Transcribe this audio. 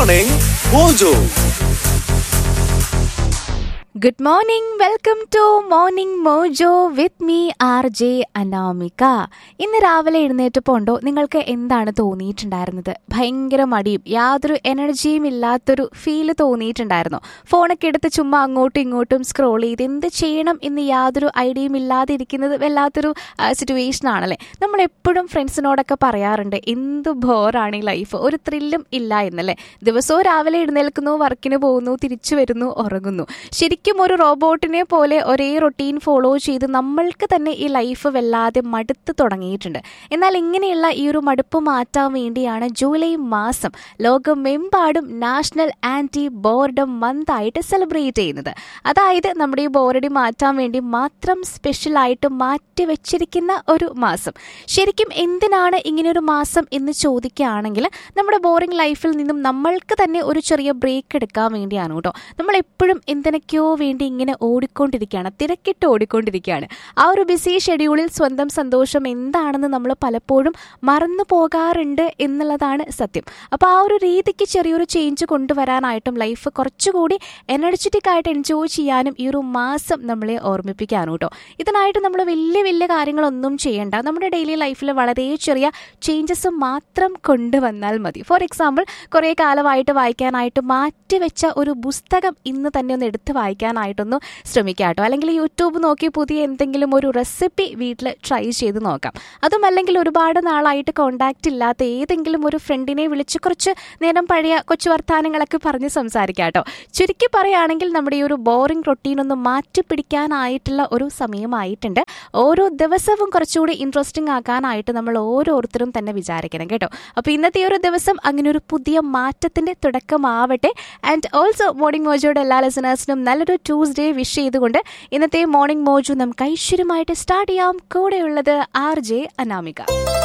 Morning Mojo. Good morning welcome to morning Mojo with me R J Anamika ഇന്ന് രാവിലെ എഴുന്നേറ്റപ്പോൾ ഉണ്ടോ നിങ്ങൾക്ക് എന്താണ് തോന്നിയിട്ടുണ്ടായിരുന്നത് ഭയങ്കര മടിയും യാതൊരു എനർജിയും ഇല്ലാത്തൊരു ഫീല് തോന്നിയിട്ടുണ്ടായിരുന്നോ ഫോണൊക്കെ എടുത്ത് ചുമ്മാ അങ്ങോട്ടും ഇങ്ങോട്ടും സ്ക്രോൾ ചെയ്ത് എന്ത് ചെയ്യണം എന്ന് യാതൊരു ഐഡിയയും ഇല്ലാതെ ഇരിക്കുന്നത് വല്ലാത്തൊരു സിറ്റുവേഷൻ ആണല്ലേ നമ്മൾ എപ്പോഴും ഫ്രണ്ട്സിനോടൊക്കെ പറയാറുണ്ട് എന്ത് ബോറാണ് ഈ ലൈഫ് ഒരു ത്രില്ലും ഇല്ല എന്നല്ലേ ദിവസവും രാവിലെ എഴുന്നേൽക്കുന്നു വർക്കിന് പോകുന്നു തിരിച്ചു വരുന്നു ഉറങ്ങുന്നു ശരിക്കും ഒരു റോബോട്ടിനെ പോലെ ഒരേ റൊട്ടീൻ ഫോളോ ചെയ്ത് നമ്മൾക്ക് തന്നെ ഈ ലൈഫ് വല്ലാതെ മടുത്ത് തുടങ്ങിയിട്ടുണ്ട് എന്നാൽ ഇങ്ങനെയുള്ള ഈ ഒരു മടുപ്പ് മാറ്റാൻ വേണ്ടിയാണ് ജൂലൈ മാസം ലോകമെമ്പാടും നാഷണൽ ആന്റി ബോർഡം മന്ത് ആയിട്ട് സെലിബ്രേറ്റ് ചെയ്യുന്നത് അതായത് നമ്മുടെ ഈ ബോറടി മാറ്റാൻ വേണ്ടി മാത്രം സ്പെഷ്യലായിട്ട് മാറ്റി വെച്ചിരിക്കുന്ന ഒരു മാസം ശരിക്കും എന്തിനാണ് ഇങ്ങനെയൊരു മാസം എന്ന് ചോദിക്കുകയാണെങ്കിൽ നമ്മുടെ ബോറിംഗ് ലൈഫിൽ നിന്നും നമ്മൾക്ക് തന്നെ ഒരു ചെറിയ ബ്രേക്ക് എടുക്കാൻ വേണ്ടിയാണ് കേട്ടോ നമ്മൾ എപ്പോഴും എന്തിനൊക്കെയോ വേണ്ടി ഇങ്ങനെ ഓടിക്കൊണ്ടിരിക്കുകയാണ് തിരക്കിട്ട് ഓടിക്കൊണ്ടിരിക്കുകയാണ് ആ ഒരു ബിസി ഷെഡ്യൂളിൽ സ്വന്തം സന്തോഷം എന്താണെന്ന് നമ്മൾ പലപ്പോഴും മറന്നു പോകാറുണ്ട് എന്നുള്ളതാണ് സത്യം അപ്പോൾ ആ ഒരു രീതിക്ക് ചെറിയൊരു ചേഞ്ച് കൊണ്ടുവരാനായിട്ടും ലൈഫ് കുറച്ചുകൂടി എനർജറ്റിക് ആയിട്ട് എൻജോയ് ചെയ്യാനും ഈ ഒരു മാസം നമ്മളെ ഓർമ്മിപ്പിക്കാനും കേട്ടോ ഇതിനായിട്ട് നമ്മൾ വലിയ വലിയ കാര്യങ്ങളൊന്നും ചെയ്യേണ്ട നമ്മുടെ ഡെയിലി ലൈഫിൽ വളരെ ചെറിയ ചേഞ്ചസ് മാത്രം കൊണ്ടുവന്നാൽ മതി ഫോർ എക്സാമ്പിൾ കുറേ കാലമായിട്ട് വായിക്കാനായിട്ട് മാറ്റിവെച്ച ഒരു പുസ്തകം ഇന്ന് തന്നെ ഒന്ന് എടുത്ത് വായിക്കാനായിട്ടൊന്ന് ശ്രമിക്കാം കേട്ടോ അല്ലെങ്കിൽ യൂട്യൂബ് നോക്കി പുതിയ എന്തെങ്കിലും ഒരു റെസിപ്പി വീട്ടിൽ ട്രൈ ചെയ്ത് നോക്കാം അതും അല്ലെങ്കിൽ ഒരുപാട് നാളായിട്ട് കോണ്ടാക്റ്റ് ഇല്ലാത്ത ഏതെങ്കിലും ഒരു ഫ്രണ്ടിനെ വിളിച്ച് കുറച്ച് നേരം പഴയ കൊച്ചു വർത്തമാനങ്ങളൊക്കെ പറഞ്ഞ് സംസാരിക്കാം കേട്ടോ ചുരുക്കി പറയുകയാണെങ്കിൽ നമ്മുടെ ഈ ഒരു ബോറിംഗ് റൊട്ടീൻ ഒന്ന് മാറ്റി പിടിക്കാനായിട്ടുള്ള ഒരു സമയമായിട്ടുണ്ട് ഓരോ ദിവസവും കുറച്ചുകൂടി ഇൻട്രസ്റ്റിംഗ് ആക്കാനായിട്ട് നമ്മൾ ഓരോരുത്തരും തന്നെ വിചാരിക്കണം കേട്ടോ അപ്പോൾ ഇന്നത്തെ ഈ ഒരു ദിവസം അങ്ങനെ ഒരു പുതിയ മാറ്റത്തിന്റെ തുടക്കമാവട്ടെ ആൻഡ് ഓൾസോ മോർണിംഗ് മോജോയുടെ എല്ലാ ലിസണേഴ്സിനും നല്ലൊരു ട്യൂസ്ഡേ വിഷ് ചെയ്തുകൊണ്ട് ഇന്നത്തെ മോർണിംഗ് മോജു നമുക്ക് ഐശ്വര്യമായിട്ട് സ്റ്റാർട്ട് ചെയ്യാം കൂടെയുള്ളത് ആർ ജെ അനാമിക